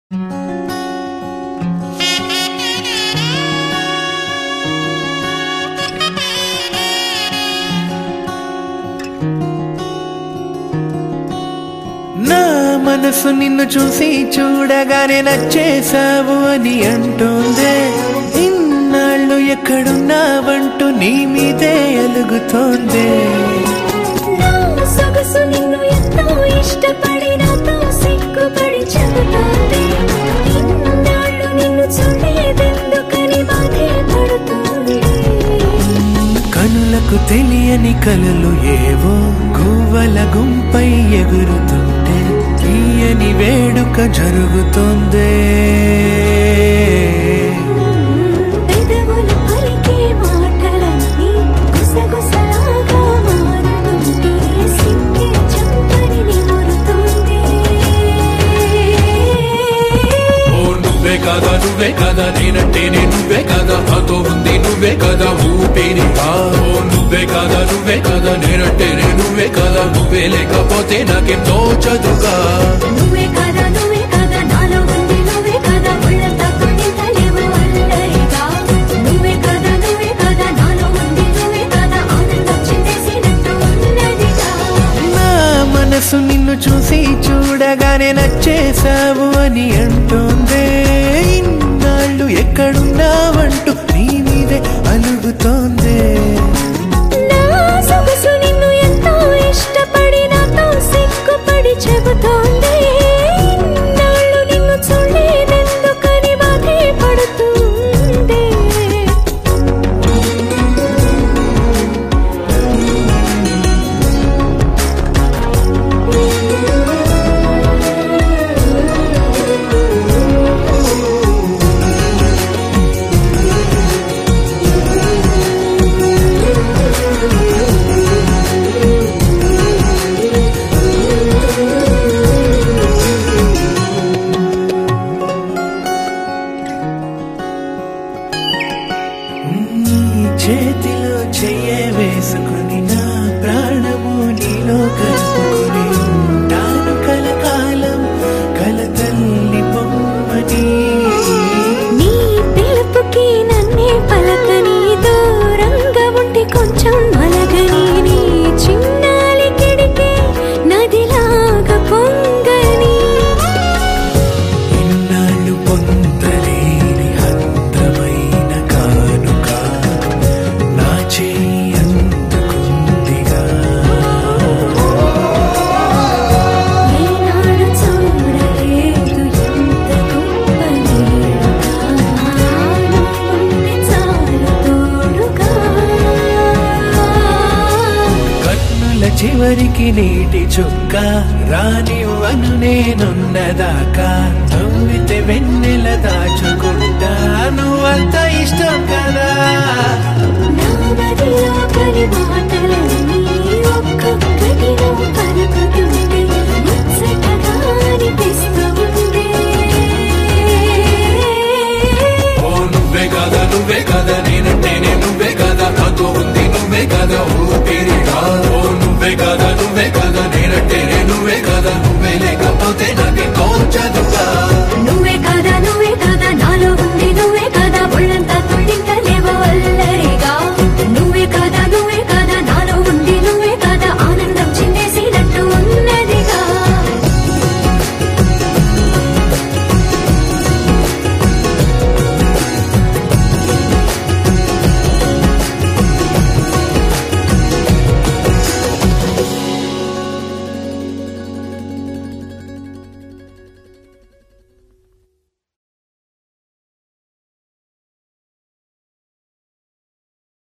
మనసు నిన్ను చూసి చూడగానే నచ్చేసావు అని అంటోందే ఇన్నాళ్ళు ఎక్కడున్నావంటూ నీ మీదే అలుగుతోందే నా సొగసు నిన్ను ఎంతో ఇష్టపడి నాతో సిగ్గుపడి చెబుతోంది ఇన్నాళ్ళు నిన్ను చూడలేదెందుకని బాధే పడుతోంది కనులకు తెలియని కలలు ఏవో గువ్వల గుంపై ఎగురుతుంటే తీయని వేడుక జరుగుతోందే పెదవులు పలికే మాటలన్నీ గుసగుసలాగా మారుతుంటే సిక్కే చంపని నిమురుతుంది ఓ నువ్వే కదా నువ్వే కదా నేనంటే నేను నువ్వే కదా నాతో ఉంది నువ్వే కదా ఊపిరి ఆ, ఓ నువ్వే కదా నువ్వే కదా నేనంటే నేను నువ్వే కదా నువ్వే లేకపోతే నాకెంతో చదువుగా నువ్వే కదా నువ్వే కదా నాలో ఉంది నువ్వే కదా ఒళ్ళంతా కుండితలేవు అల్లరిగా నువ్వే కదా నువ్వే కదా నాలో ఉంది నువ్వే కదా ఆనందం చిందేసినట్టు ఉన్నదిగా నా మనసు నిన్ను చూసి చూడగానే నచ్చేసావు అని అంటోందే ఇన్నాళ్ళు ఎక్కడున్నావంటూ నీ మీదే అలుగుతోందే నా సొగసు నిన్ను ఎంతో ఇష్టపడి నాతో సిగ్గుపడి చెబుతోంది ఇన్నాళ్ళు నిన్ను చూడలేదెందుకని బాధే పడుతుంది నీ చేతిలో చెయ్య వేసుకుని నా ప్రాణము నీలో కలుపుకుని ఉంటాను కలకాలం కలతల్లి బొమ్మని నీ పిలుపుకి నన్నే పలకని దూరంగా ఉండి కొంచెం మలగని నీ చిన్నాలి కిడికే నదిలాగా పొంగని ఇన్నాళ్ళు పొందలేని అందమైన కానుక నా చేయి అందుకుందిగా ఏనాడు చూడలేదు ఎంత గొప్ప నీడుగా ఉంటే చాలు తోడుగా కన్నుల చివరికి నీటి చుక్క రానివ్వను నేనున్నదాకా నవ్వితే వెన్నెల దాచుకుంటా నువ్వంత ఇష్టం కదా నా మదిలో కలి మాటలన్నీ ఒక్కొక్కటి నువ్వు పలుకుతుంటే ముచ్చటగా అనిపిస్తూ ఉంది. ఓ నువ్వే కదా నువ్వే కదా నేనంటే నేను నువ్వే కదా నాతో ఉంది నువ్వే కదా ఊపిరి ఆ, ఓ నువ్వే కదా నువ్వే కదా నేనంటే నేను నువ్వే కదా